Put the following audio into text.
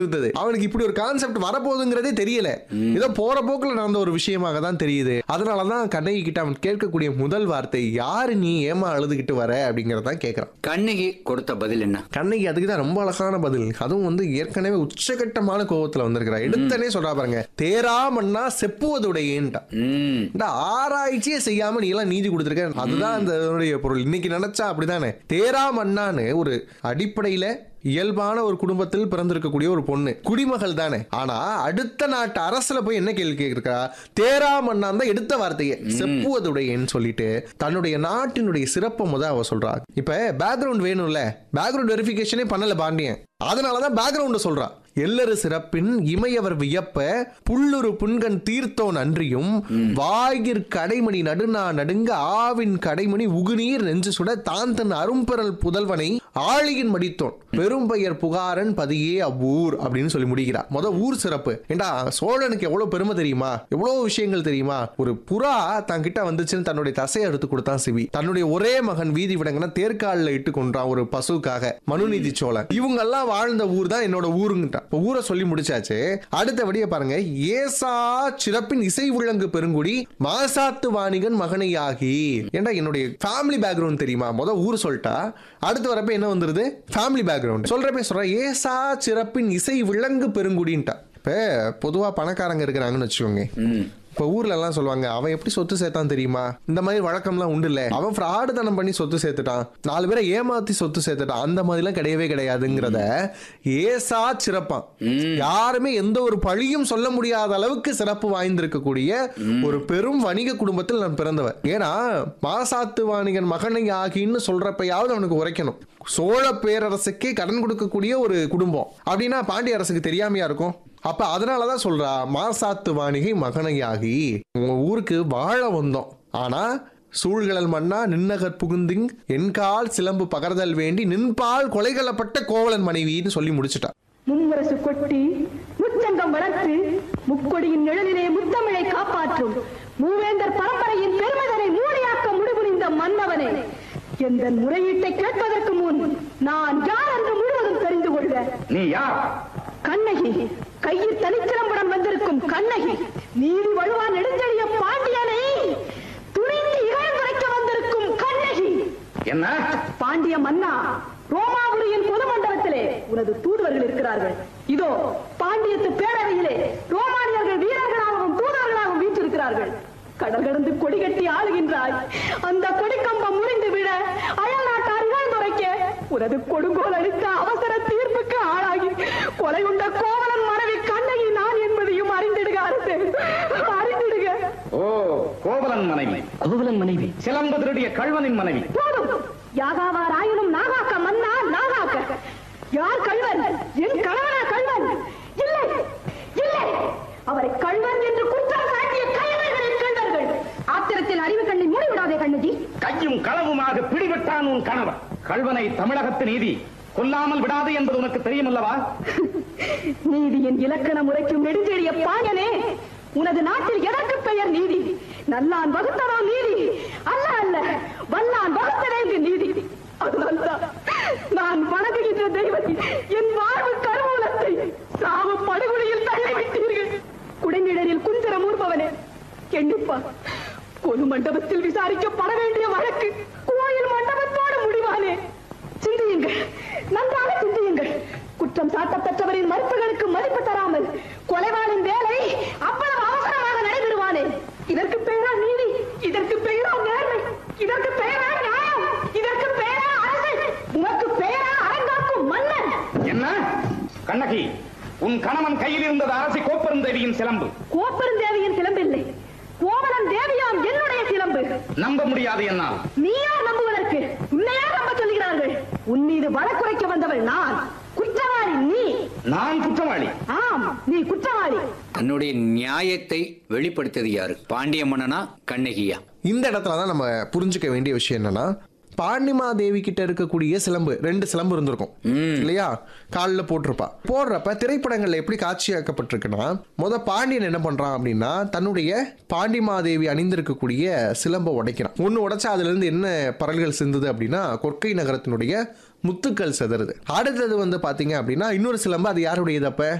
இருந்தது அவனுக்கு இப்படி ஒரு கான்செப்ட் வரப்போகுதுங்கிறதே தெரியல ஏதோ போற போக்குல நடந்த ஒரு விஷயமாக தான் தெரியுது அதனாலதான் கண்ணகி கிட்ட அவன் கேட்கக்கூடிய முதல் வார்த்தை யாரு நீ ஏமா அழுதுகிட்டு வர அப்படிங்கறதான் கேக்குறான் கண்ணகி கொடுத்த பதில் என்ன கண்ணகி அதுக்கு தான் ரொம்ப அழகான பதில் அதுவும் வந்து ஏற்கனவே உச்சகட்டமான கோபத்துல வந்திருக்கிறா எடுத்தனே சொல்றா பாருங்க தேராமண்ணா செப்புவதுடையேன்ட்டா ம் இந்த ஆராய்ச்சியே செய்யாம நீ எல்லாம் நீதி கொடுத்திருக்க அதுதான் அந்த இதனுடைய பொருள் இன்னைக்கு நினைச்சா அப்படிதானே தேரா மன்னான்னு ஒரு அடிப்படையில இயல்பான ஒரு குடும்பத்தில் பிறந்திருக்கக்கூடிய ஒரு பொண்ணு குடிமகள் தானே ஆனா அடுத்த நாட்டு அரசுல போய் என்ன கேள்வி கேட்கிறா தேரா மன்னான் தான் எடுத்த வார்த்தையை செப்புவதுடையன்னு சொல்லிட்டு தன்னுடைய நாட்டினுடைய சிறப்பை முத அவ சொல்றா இப்ப பேக்ரவுண்ட் வேணும்ல பேக்ரவுண்ட் வெரிஃபிகேஷனே பண்ணல பாண்டியன் அதனாலதான் பேக்ரவுண்ட் சொல்றா எல்லரு சிறப்பின் இமையவர் வியப்ப புல்லுரு புன்கண் தீர்த்தோன் அன்றியும் வாயிற் கடைமணி நடுநா நடுங்க ஆவின் கடைமணி உகுநீர் நெஞ்சு சுட தான் தன் அரும்பெறல் புதல்வனை ஆழியின் மடித்தோன் பெரும்பெயர் புகாரன் பதியே அவ்வூர் அப்படின்னு சொல்லி முடிக்கிறார் முத ஊர் சிறப்பு ஏண்டா சோழனுக்கு எவ்வளவு பெருமை தெரியுமா எவ்வளவு விஷயங்கள் தெரியுமா ஒரு புறா தன் கிட்ட வந்துச்சுன்னு தன்னுடைய தசையை எடுத்து கொடுத்தான் சிவி தன்னுடைய ஒரே மகன் வீதி விடங்கன்னா தேர்காலில் இட்டு கொன்றான் ஒரு பசுக்காக மனுநீதி சோழன் இவங்க எல்லாம் வாழ்ந்த ஊர் தான் என்னோட ஊருங்கிட்டான் இப்ப ஊரை சொல்லி முடிச்சாச்சு அடுத்தபடியே பாருங்க ஏசா சிறப்பின் இசை விளங்கு பெருங்குடி மாசாத்து வாணிகன் மகனையாகி ஏண்டா என்னுடைய ஃபேமிலி பேக்ரவுண்ட் தெரியுமா முத ஊர் சொல்லிட்டா அடுத்து வரப்ப என்ன வந்துருது ஃபேமிலி பேக்ரவுண்ட் சொல்றப்ப சொல்ற ஏசா சிறப்பின் இசை விளங்கு பெருங்குடின்ட்டா இப்ப பொதுவா பணக்காரங்க இருக்கிறாங்கன்னு வச்சுக்கோங்க ம் இப்ப ஊர்ல எல்லாம் சொல்லுவாங்க அவன் எப்படி சொத்து சேர்த்தான் தெரியுமா இந்த மாதிரி வழக்கம்லாம் உண்டு இல்ல அவன் ஃப்ராடு தனம் பண்ணி சொத்து சேர்த்துட்டான் நாலு பேரை ஏமாத்தி சொத்து சேர்த்துட்டான் அந்த மாதிரிலாம் கிடையவே கிடையாதுங்கிறத ஏசா சிறப்பான் யாருமே எந்த ஒரு பழியும் சொல்ல முடியாத அளவுக்கு சிறப்பு வாய்ந்திருக்கக்கூடிய ஒரு பெரும் வணிக குடும்பத்தில் நான் பிறந்தவன் ஏன்னா மாசாத்து வாணிகன் மகனை ஆகின்னு சொல்றப்பயாவது அவனுக்கு உரைக்கணும் சோழ பேரரசுக்கே கடன் கொடுக்கக்கூடிய ஒரு குடும்பம் அப்படின்னா பாண்டிய அரசுக்கு தெரியாமையா இருக்கும் அப்ப அதனாலதான் சொல்றா மாசாத்து வாணிகை மகனையாகி உங்க ஊருக்கு வாழ வந்தோம் ஆனா சூழ்கழல் மன்னா நின்னகர் புகுந்திங் என்கால் சிலம்பு பகர்தல் வேண்டி நின்பால் கொலைகளப்பட்ட கோவலன் மனைவின்னு சொல்லி முடிச்சுட்டா மும்முரசு கொட்டி முச்சங்கம் வளர்த்து முக்கொடியின் நிழலிலே முத்தமிழை காப்பாற்றும் மூவேந்தர் பரம்பரையின் பெருமதனை மூடியாக்க முடிபுரிந்த மன்னவனே எந்த முறையீட்டை கேட்பதற்கு முன் நான் யார் என்று முழுவதும் தெரிந்து கொள்க நீ யார் கண்ணகி கையில் தனிச்சிலம்புடன் வந்திருக்கும் கண்ணகி நீதி வழுவா நெடுஞ்செழிய பாண்டியனை துணிந்து இகழ்ந்துரைக்க வந்திருக்கும் கண்ணகி என்ன பாண்டிய மன்னா ரோமாபுரியின் பொது மண்டபத்திலே உனது தூதுவர்கள் இருக்கிறார்கள் இதோ பாண்டியத்து பேரவையிலே ரோமானியர்கள் வீரர்களாகவும் தூதுவர்களாகவும் வீற்றிருக்கிறார்கள் கடல் கடந்து கொடி கட்டி ஆளுகின்றாய் அந்த கொடிக்கம்பம் முறிந்து விட அயல் நாட்டார் இகழ்ந்துரைக்க உனது கொடுங்கோல் அளித்த அவசர தீர்ப்புக்கு ஆளாகி கொலை உண்ட கோவலன் மனைவி கண்ணகி நான் என்பதையும் அறிந்திடுக அரசு அறிந்திடுக ஓ கோவலன் மனைவி கோவலன் மனைவி சிலம்பு திருடிய கழ்வனின் மனைவி போதும் யாகாவார் ஆயினும் நாகாக்க மன்னா நாகாக்க யார் கள்வன் என் கணவனா கள்வன் இல்லை இல்லை அவரை கள்வன் என்று குற்றம் சாட்டிய கயவர்களின் கண்டர்கள் ஆத்திரத்தில் அறிவு கண்ணை மூடிவிடாதே கண்ணகி கையும் களவுமாக பிடிபட்டான் உன் கணவர் கழ்வனை தமிழகத்து நீதி கொல்லாமல் விடாது என்பது உனக்கு தெரியுமல்லவா நீதியின் இலக்கண முறைக்கும் நெடுஞ்செழிய பாயனே உனது நாட்டில் எதற்கு பெயர் நீதி நல்லான் வகுத்ததோ நீதி அல்ல அல்ல வல்லான் வகுத்ததே இங்கு நீதி அதனால்தான் நான் வணங்குகின்ற தெய்வத்தை என் வாழ்வு கருவூலத்தை சாவு படுகொலையில் தள்ளிவிட்டீர்கள் குடைநிழலில் குஞ்சரம் ஊர்பவனே எண்ணிப்பா பொது மண்டபத்தில் விசாரிக்கப்பட வேண்டிய வழக்கு கோயில் மண்டபத்தோடு முடிவானே சிந்தியுங்கள் நன்றாக சிந்தியுங்கள் குற்றம் சாட்டப்பட்டவரின் மறுப்புகளுக்கு மதிப்பு தராமல் கொலைவாளின் வேலை அவ்வளவு அவசரமாக நடைபெறுவானே இதற்கு பெயரா நீதி இதற்கு பெயரா நேர்மை இதற்கு பெயரா நியாயம் இதற்கு பெயரா அரசு உனக்கு பெயரா அரங்காக்கும் மன்னன் என்ன கண்ணகி உன் கணவன் கையில் இருந்தது அரசி கோப்பெருந்தேவியின் சிலம்பு கோப்பெருந்தேவியின் சிலம்பில்லை கோவலன் தேவியாம் என்னுடைய சிலம்பு நம்ப முடியாது என்னால் நீயா நம்புவதற்கு உன்னையா நம்ப சொல்கிறார்கள் உன் மீது வழக்குரைக்க வந்தவள் நான் குற்றவாளி நீ நான் குற்றவாளி ஆம் நீ குற்றவாளி தன்னுடைய நியாயத்தை வெளிப்படுத்தியது யாரு பாண்டிய மன்னனா கண்ணகியா இந்த இடத்துல தான் நம்ம புரிஞ்சுக்க வேண்டிய விஷயம் என்னன்னா பாண்டிமா தேவி கிட்ட இருக்கக்கூடிய சிலம்பு ரெண்டு சிலம்பு இருந்திருக்கும் இல்லையா காலில் போட்டிருப்பா போடுறப்ப திரைப்படங்கள்ல எப்படி காட்சியாக்கப்பட்டிருக்குன்னா முத பாண்டியன் என்ன பண்றான் அப்படின்னா தன்னுடைய பாண்டிமாதேவி அணிந்திருக்கக்கூடிய சிலம்பை உடைக்கிறான் ஒன்று உடைச்சா அதுல இருந்து என்ன பரல்கள் சிந்துது அப்படின்னா கொற்கை நகரத்தினுடைய முத்துக்கள் செதறுது அடுத்தது வந்து பாத்தீங்க அப்படின்னா இன்னொரு சிலம்பு அது யாருடையது அப்ப